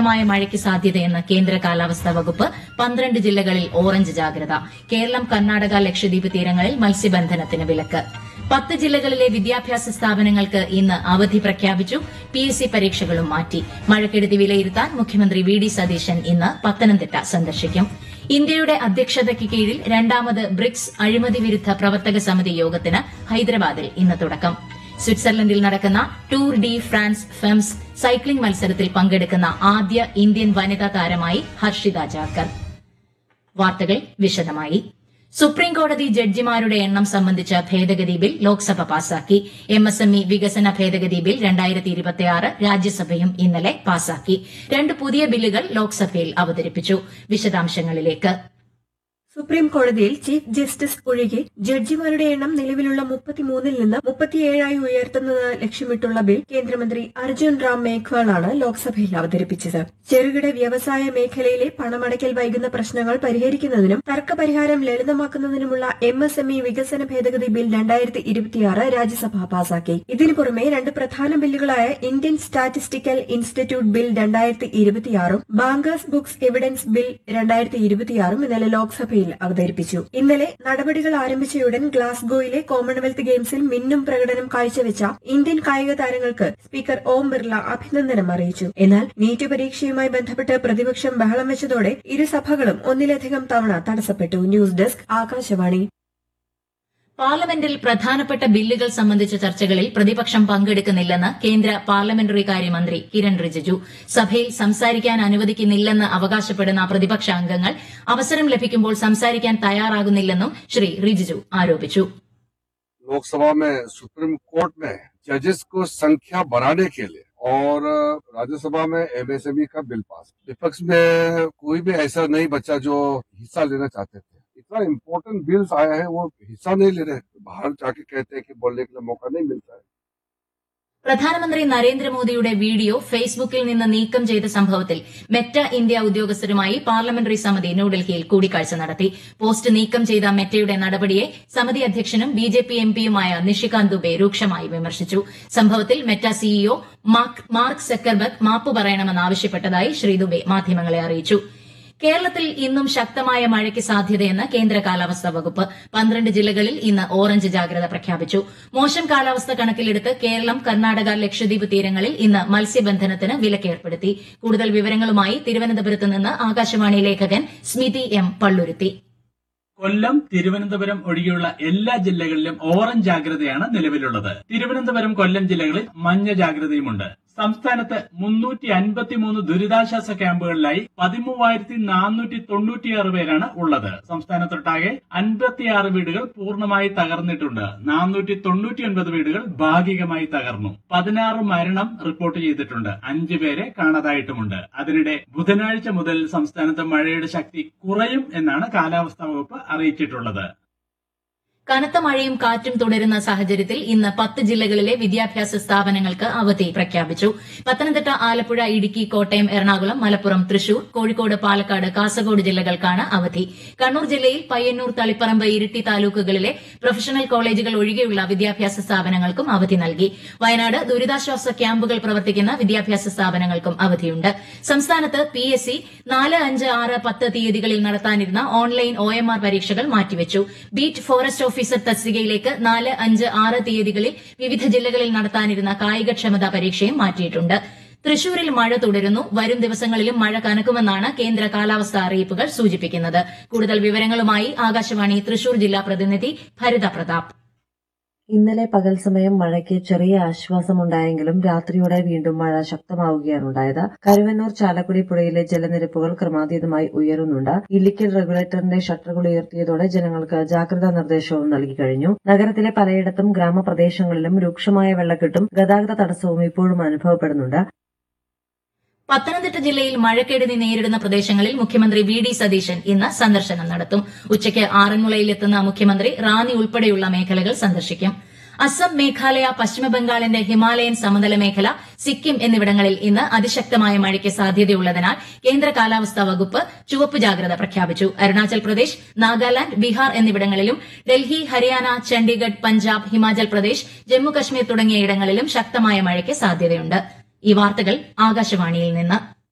ശക്തമായ മഴയ്ക്ക് സാധ്യതയെന്ന് കേന്ദ്ര കാലാവസ്ഥാ വകുപ്പ് പന്ത്രണ്ട് ജില്ലകളിൽ ഓറഞ്ച് ജാഗ്രത കേരളം കർണാടക ലക്ഷദ്വീപ് തീരങ്ങളിൽ മത്സ്യബന്ധനത്തിന് വിലക്ക് പത്ത് ജില്ലകളിലെ വിദ്യാഭ്യാസ സ്ഥാപനങ്ങൾക്ക് ഇന്ന് അവധി പ്രഖ്യാപിച്ചു പി എസ് സി പരീക്ഷകളും മാറ്റി മഴക്കെടുതി വിലയിരുത്താൻ മുഖ്യമന്ത്രി വി ഡി സതീശൻ ഇന്ന് പത്തനംതിട്ട സന്ദർശിക്കും ഇന്ത്യയുടെ അധ്യക്ഷതയ്ക്ക് കീഴിൽ രണ്ടാമത് ബ്രിക്സ് അഴിമതി വിരുദ്ധ പ്രവർത്തക സമിതി യോഗത്തിന് ഹൈദരാബാദിൽ ഇന്ന് തുടക്കം സ്വിറ്റ്സർലൻഡിൽ നടക്കുന്ന Tour de France Femmes cycling മത്സരത്തിൽ പങ്കെടുക്കുന്ന ആദ്യ ഇന്ത്യൻ വനിതാ താരമായി ഹർഷിത ജാക്കർ വാർത്തകൾ വിശദമായി സുപ്രീം കോടതി ജഡ്ജിമാരുടെ എണ്ണം സംബന്ധിച്ച ഭേദഗതി ബിൽ ലോക്സഭ പാസാക്കി എം എസ് എം ഇ വികസന ഭേദഗതി ബിൽ രണ്ടായിരത്തി ഇരുപത്തിയാറ് രാജ്യസഭയും ഇന്നലെ പാസാക്കി രണ്ട് പുതിയ ബില്ലുകൾ ലോക്സഭയിൽ അവതരിപ്പിച്ചു വിശദാംശങ്ങളിലേക്ക് സുപ്രീം കോടതിയിൽ ചീഫ് ജസ്റ്റിസ് ഒഴികെ ജഡ്ജിമാരുടെ എണ്ണം നിലവിലുള്ള മുപ്പത്തിമൂന്നിൽ നിന്ന് മുപ്പത്തിയേഴായി ഉയർത്തുന്നത് ലക്ഷ്യമിട്ടുള്ള ബിൽ കേന്ദ്രമന്ത്രി അർജുൻ റാം മേഘ്വാളാണ് ലോക്സഭയിൽ അവതരിപ്പിച്ചത് ചെറുകിട വ്യവസായ മേഖലയിലെ പണമടയ്ക്കൽ വൈകുന്ന പ്രശ്നങ്ങൾ പരിഹരിക്കുന്നതിനും തർക്കപരിഹാരം ലളിതമാക്കുന്നതിനുമുള്ള എം എസ് എം ഇ വികസന ഭേദഗതി ബിൽ രണ്ടായിരത്തി ഇരുപത്തിയാറ് രാജ്യസഭ പാസാക്കി ഇതിനു പുറമെ രണ്ട് പ്രധാന ബില്ലുകളായ ഇന്ത്യൻ സ്റ്റാറ്റിസ്റ്റിക്കൽ ഇൻസ്റ്റിറ്റ്യൂട്ട് ബിൽ രണ്ടായിരത്തി ഇരുപത്തിയാറും ബാങ്കേഴ്സ് ബുക്സ് എവിഡൻസ് ബിൽ രണ്ടായിരത്തി ഇരുപത്തിയാറും ഇന്നലെ ലോക്സഭയിൽ അവതരിപ്പിച്ചു ഇന്നലെ നടപടികൾ ആരംഭിച്ചയുടൻ ഗ്ലാസ്ഗോയിലെ കോമൺവെൽത്ത് ഗെയിംസിൽ മിന്നും പ്രകടനം കാഴ്ചവെച്ച ഇന്ത്യൻ കായിക താരങ്ങൾക്ക് സ്പീക്കർ ഓം ബിർള അഭിനന്ദനം അറിയിച്ചു എന്നാൽ നീറ്റ് പരീക്ഷയുമായി ബന്ധപ്പെട്ട് പ്രതിപക്ഷം ബഹളം വെച്ചതോടെ ഇരുസഭകളും ഒന്നിലധികം തവണ തടസ്സപ്പെട്ടു ന്യൂസ് ഡെസ്ക് ആകാശവാണി പാർലമെന്റിൽ പ്രധാനപ്പെട്ട ബില്ലുകൾ സംബന്ധിച്ച ചർച്ചകളിൽ പ്രതിപക്ഷം പങ്കെടുക്കുന്നില്ലെന്ന് കേന്ദ്ര പാർലമെന്ററി കാര്യമന്ത്രി കിരൺ റിജിജു സഭയിൽ സംസാരിക്കാൻ അനുവദിക്കുന്നില്ലെന്ന് അവകാശപ്പെടുന്ന പ്രതിപക്ഷ അംഗങ്ങൾ അവസരം ലഭിക്കുമ്പോൾ സംസാരിക്കാൻ തയ്യാറാകുന്നില്ലെന്നും ശ്രീ റിജിജു ആരോപിച്ചു लोकसभा में सुप्रीम कोर्ट में जजेस को संख्या बढ़ाने के लिए और राज्यसभा में एमएसएमई का बिल पास विपक्ष में कोई भी ऐसा नहीं बच्चा जो हिस्सा लेना चाहते थे इतना इम्पोर्टेंट बिल्स आया है वो हिस्सा नहीं ले रहे बाहर जाके कहते हैं कि बोलने के लिए मौका नहीं मिलता है പ്രധാനമന്ത്രി നരേന്ദ്രമോദിയുടെ വീഡിയോ ഫേസ്ബുക്കിൽ നിന്ന് നീക്കം ചെയ്ത സംഭവത്തിൽ മെറ്റ ഇന്ത്യ ഉദ്യോഗസ്ഥരുമായി പാർലമെന്ററി സമിതി ന്യൂഡൽഹിയിൽ കൂടിക്കാഴ്ച നടത്തി പോസ്റ്റ് നീക്കം ചെയ്ത മെറ്റയുടെ നടപടിയെ സമിതി അധ്യക്ഷനും ബി ജെ പി എംപിയുമായ നിഷികാന്ത് ദുബെ രൂക്ഷമായി വിമർശിച്ചു സംഭവത്തിൽ മെറ്റ സിഇഒ മാർക്ക് സെക്കർബർഗ് മാപ്പ് പറയണമെന്നാവശ്യപ്പെട്ടതായി ശ്രീ ദുബെ മാധ്യമങ്ങളെ അറിയിച്ചു കേരളത്തിൽ ഇന്നും ശക്തമായ മഴയ്ക്ക് സാധ്യതയെന്ന് കേന്ദ്ര കാലാവസ്ഥാ വകുപ്പ് പന്ത്രണ്ട് ജില്ലകളിൽ ഇന്ന് ഓറഞ്ച് ജാഗ്രത പ്രഖ്യാപിച്ചു മോശം കാലാവസ്ഥ കണക്കിലെടുത്ത് കേരളം കർണാടക ലക്ഷദ്വീപ് തീരങ്ങളിൽ ഇന്ന് മത്സ്യബന്ധനത്തിന് വിലക്കേർപ്പെടുത്തി കൂടുതൽ വിവരങ്ങളുമായി തിരുവനന്തപുരത്ത് നിന്ന് ആകാശവാണി ലേഖകൻ സ്മിതി എം പള്ളുരുത്തി കൊല്ലം തിരുവനന്തപുരം ഒഴികെയുള്ള എല്ലാ ജില്ലകളിലും ഓറഞ്ച് ജാഗ്രതയാണ് നിലവിലുള്ളത് തിരുവനന്തപുരം കൊല്ലം ജില്ലകളിൽ മഞ്ഞ ജാഗ്രതയുമുണ്ട് സംസ്ഥാനത്ത് മുന്നൂറ്റി അൻപത്തിമൂന്ന് ദുരിതാശ്വാസ ക്യാമ്പുകളിലായി പതിമൂവായിരത്തി നാനൂറ്റി തൊണ്ണൂറ്റിയാറ് പേരാണ് ഉള്ളത് സംസ്ഥാനത്തൊട്ടാകെ അൻപത്തിയാറ് വീടുകൾ പൂർണ്ണമായി തകർന്നിട്ടുണ്ട് നാനൂറ്റി തൊണ്ണൂറ്റിയൊൻപത് വീടുകൾ ഭാഗികമായി തകർന്നു പതിനാറ് മരണം റിപ്പോർട്ട് ചെയ്തിട്ടുണ്ട് അഞ്ചു പേരെ കാണാതായിട്ടുമുണ്ട് അതിനിടെ ബുധനാഴ്ച മുതൽ സംസ്ഥാനത്ത് മഴയുടെ ശക്തി കുറയും എന്നാണ് കാലാവസ്ഥാ വകുപ്പ് അറിയിച്ചിട്ടുള്ളത് കനത്ത മഴയും കാറ്റും തുടരുന്ന സാഹചര്യത്തിൽ ഇന്ന് പത്ത് ജില്ലകളിലെ വിദ്യാഭ്യാസ സ്ഥാപനങ്ങൾക്ക് അവധി പ്രഖ്യാപിച്ചു പത്തനംതിട്ട ആലപ്പുഴ ഇടുക്കി കോട്ടയം എറണാകുളം മലപ്പുറം തൃശൂർ കോഴിക്കോട് പാലക്കാട് കാസർഗോഡ് ജില്ലകൾക്കാണ് അവധി കണ്ണൂർ ജില്ലയിൽ പയ്യന്നൂർ തളിപ്പറമ്പ് ഇരിട്ടി താലൂക്കുകളിലെ പ്രൊഫഷണൽ കോളേജുകൾ ഒഴികെയുള്ള വിദ്യാഭ്യാസ സ്ഥാപനങ്ങൾക്കും അവധി നൽകി വയനാട് ദുരിതാശ്വാസ ക്യാമ്പുകൾ പ്രവർത്തിക്കുന്ന വിദ്യാഭ്യാസ സ്ഥാപനങ്ങൾക്കും അവധിയുണ്ട് സംസ്ഥാനത്ത് പി എസ് സി നാല് അഞ്ച് ആറ് പത്ത് തീയതികളിൽ നടത്താനിരുന്ന ഓൺലൈൻ ഒ എം ആർ പരീക്ഷകൾ മാറ്റിവെച്ചു ബീറ്റ് ഫോറസ്റ്റ് ഓഫീസർ തസ്തികയിലേക്ക് നാല് അഞ്ച് ആറ് തീയതികളിൽ വിവിധ ജില്ലകളിൽ നടത്താനിരുന്ന കായികക്ഷമതാ പരീക്ഷയും മാറ്റിയിട്ടുണ്ട് തൃശൂരിൽ മഴ തുടരുന്നു വരും ദിവസങ്ങളിലും മഴ കനക്കുമെന്നാണ് കേന്ദ്ര കാലാവസ്ഥാ അറിയിപ്പുകൾ സൂചിപ്പിക്കുന്നത് കൂടുതൽ വിവരങ്ങളുമായി ആകാശവാണി തൃശൂർ ജില്ലാ പ്രതിനിധി ഭരിത പ്രതാപ് ഇന്നലെ പകൽ സമയം മഴയ്ക്ക് ചെറിയ ആശ്വാസമുണ്ടായെങ്കിലും രാത്രിയോടെ വീണ്ടും മഴ ശക്തമാവുകയാണുണ്ടായത് കരുവന്നൂർ ചാലക്കുടി പുഴയിലെ ജലനിരപ്പുകൾ ക്രമാതീതമായി ഉയരുന്നുണ്ട് ഇല്ലിക്കൽ റെഗുലേറ്ററിന്റെ ഷട്ടറുകൾ ഉയർത്തിയതോടെ ജനങ്ങൾക്ക് ജാഗ്രതാ നിർദ്ദേശവും നൽകി കഴിഞ്ഞു നഗരത്തിലെ പലയിടത്തും ഗ്രാമപ്രദേശങ്ങളിലും രൂക്ഷമായ വെള്ളക്കെട്ടും ഗതാഗത തടസ്സവും ഇപ്പോഴും അനുഭവപ്പെടുന്നുണ്ട് പത്തനംതിട്ട ജില്ലയിൽ മഴക്കെടുതി നേരിടുന്ന പ്രദേശങ്ങളിൽ മുഖ്യമന്ത്രി വി ഡി സതീശൻ ഇന്ന് സന്ദർശനം നടത്തും ഉച്ചയ്ക്ക് ആറന്മുളയിലെത്തുന്ന മുഖ്യമന്ത്രി റാന്നി ഉൾപ്പെടെയുള്ള മേഖലകൾ സന്ദർശിക്കും അസം മേഘാലയ പശ്ചിമബംഗാളിന്റെ ഹിമാലയൻ സമതല മേഖല സിക്കിം എന്നിവിടങ്ങളിൽ ഇന്ന് അതിശക്തമായ മഴയ്ക്ക് സാധ്യതയുള്ളതിനാൽ കേന്ദ്ര കാലാവസ്ഥാ വകുപ്പ് ചുവപ്പ് ജാഗ്രത പ്രഖ്യാപിച്ചു അരുണാചൽ പ്രദേശ് നാഗാലാന്റ് ബീഹാർ എന്നിവിടങ്ങളിലും ഡൽഹി ഹരിയാന ചണ്ഡീഗഡ് പഞ്ചാബ് ഹിമാചൽ പ്രദേശ് ജമ്മുകശ്മീർ തുടങ്ങിയ ഇടങ്ങളിലും ശക്തമായ മഴയ്ക്ക് സാധ്യതയുണ്ട് ഈ വാർത്തകൾ ആകാശവാണിയിൽ നിന്ന്